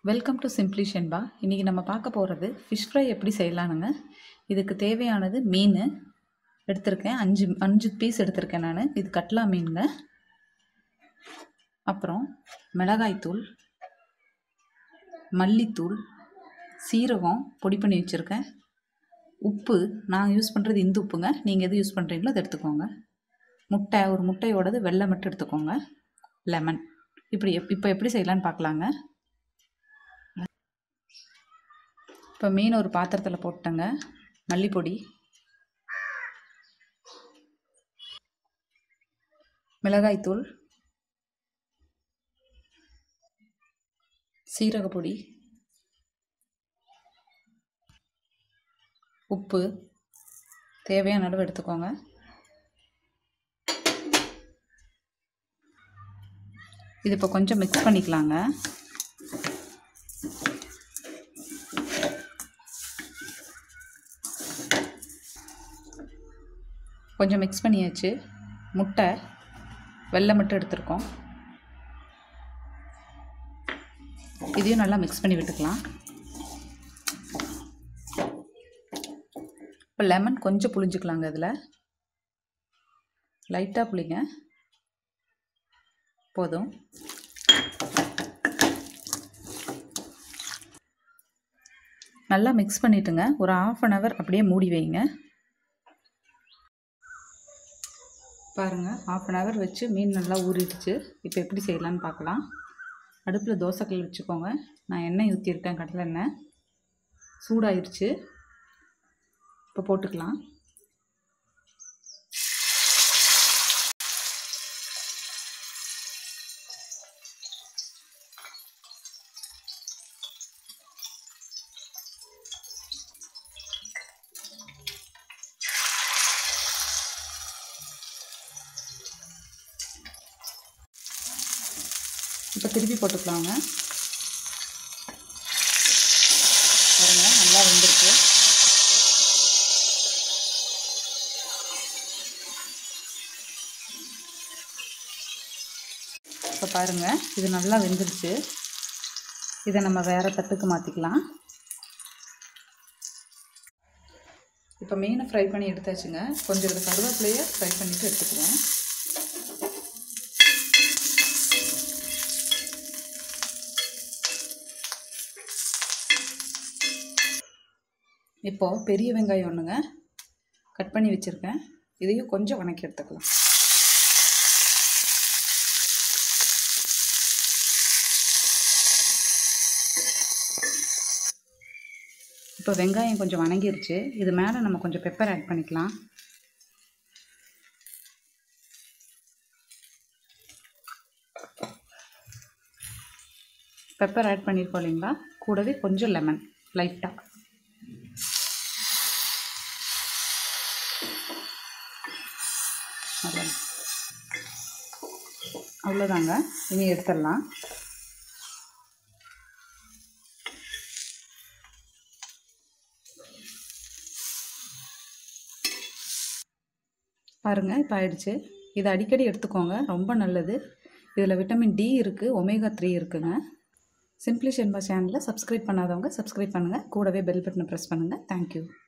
welcome to simply ஷென்பா இன்றைக்கி நம்ம பார்க்க போகிறது ஃபிஷ் ஃப்ரை எப்படி செய்யலானுங்க இதுக்கு தேவையானது மீன் எடுத்திருக்கேன் அஞ்சு அஞ்சு பீஸ் எடுத்திருக்கேன் நான் இது கட்லா மீனுங்க அப்புறம் மிளகாய்த்தூள் மல்லித்தூள் சீரகம் பொடி பண்ணி வச்சுருக்கேன் உப்பு நான் யூஸ் பண்ணுறது இந்த உப்புங்க நீங்கள் எது யூஸ் பண்ணுறீங்களோ அதை எடுத்துக்கோங்க முட்டை ஒரு முட்டையோடது வெள்ளை மட்டும் எடுத்துக்கோங்க லெமன் இப்படி எப் இப்போ எப்படி செய்யலான்னு பார்க்கலாங்க இப்போ மீன் ஒரு பாத்திரத்தில் போட்டேங்க மல்லிப்பொடி மிளகாய்த்தூள் சீரகப்பொடி உப்பு தேவையான அளவு எடுத்துக்கோங்க இது இப்போ கொஞ்சம் மிக்ஸ் பண்ணிக்கலாங்க கொஞ்சம் மிக்ஸ் பண்ணியாச்சு முட்டை வெள்ளை மட்டும் எடுத்துருக்கோம் இதையும் நல்லா மிக்ஸ் பண்ணி விட்டுக்கலாம் இப்போ லெமன் கொஞ்சம் புளிஞ்சுக்கலாங்க இதில் லைட்டாக புளிங்க போதும் நல்லா மிக்ஸ் பண்ணிவிட்டுங்க ஒரு ஆஃப் அன் ஹவர் அப்படியே மூடி வைங்க பாருங்கள் ஆஃப் அன் ஹவர் வச்சு மீன் நல்லா ஊறிடுச்சு இப்போ எப்படி செய்யலான்னு பார்க்கலாம் அடுப்பில் தோசைக்கல் வச்சுக்கோங்க நான் எண்ணெய் ஊற்றிருக்கேன் கடலை எண்ணெய் சூடாயிருச்சு இப்போ போட்டுக்கலாம் இப்போ திருப்பி போட்டுக்கலாங்க பாருங்க நல்லா வெந்திருக்கு இப்போ பாருங்கள் இது நல்லா வெந்துருச்சு இதை நம்ம வேறு தட்டுக்கு மாற்றிக்கலாம் இப்போ மீனை ஃப்ரை பண்ணி எடுத்தாச்சுங்க கொஞ்சம் இதில் கருவேப்பிலையை ஃப்ரை பண்ணிவிட்டு எடுத்துக்குவேன் இப்போது பெரிய வெங்காயம் ஒன்றுங்க கட் பண்ணி வச்சுருக்கேன் இதையும் கொஞ்சம் வணக்கி எடுத்துக்கலாம் இப்போ வெங்காயம் கொஞ்சம் வணங்கிருச்சு இது மேலே நம்ம கொஞ்சம் பெப்பர் ஆட் பண்ணிக்கலாம் பெப்பர் ஆட் பண்ணியிருக்கோம் இல்லைங்களா கூடவே கொஞ்சம் லெமன் லைட்டாக அவ்வளோதாங்க இனி எடுத்துடலாம் பாருங்கள் இப்போ ஆயிடுச்சு இதை அடிக்கடி எடுத்துக்கோங்க ரொம்ப நல்லது இதில் விட்டமின் டி இருக்குது ஒமேகா த்ரீ இருக்குங்க சிம்பிளி ஷென்பா சேனலை சப்ஸ்கிரைப் பண்ணாதவங்க சப்ஸ்கிரைப் பண்ணுங்கள் கூடவே பெல் பட்டனை ப்ரெஸ் பண்ணுங்கள் தேங்க்யூ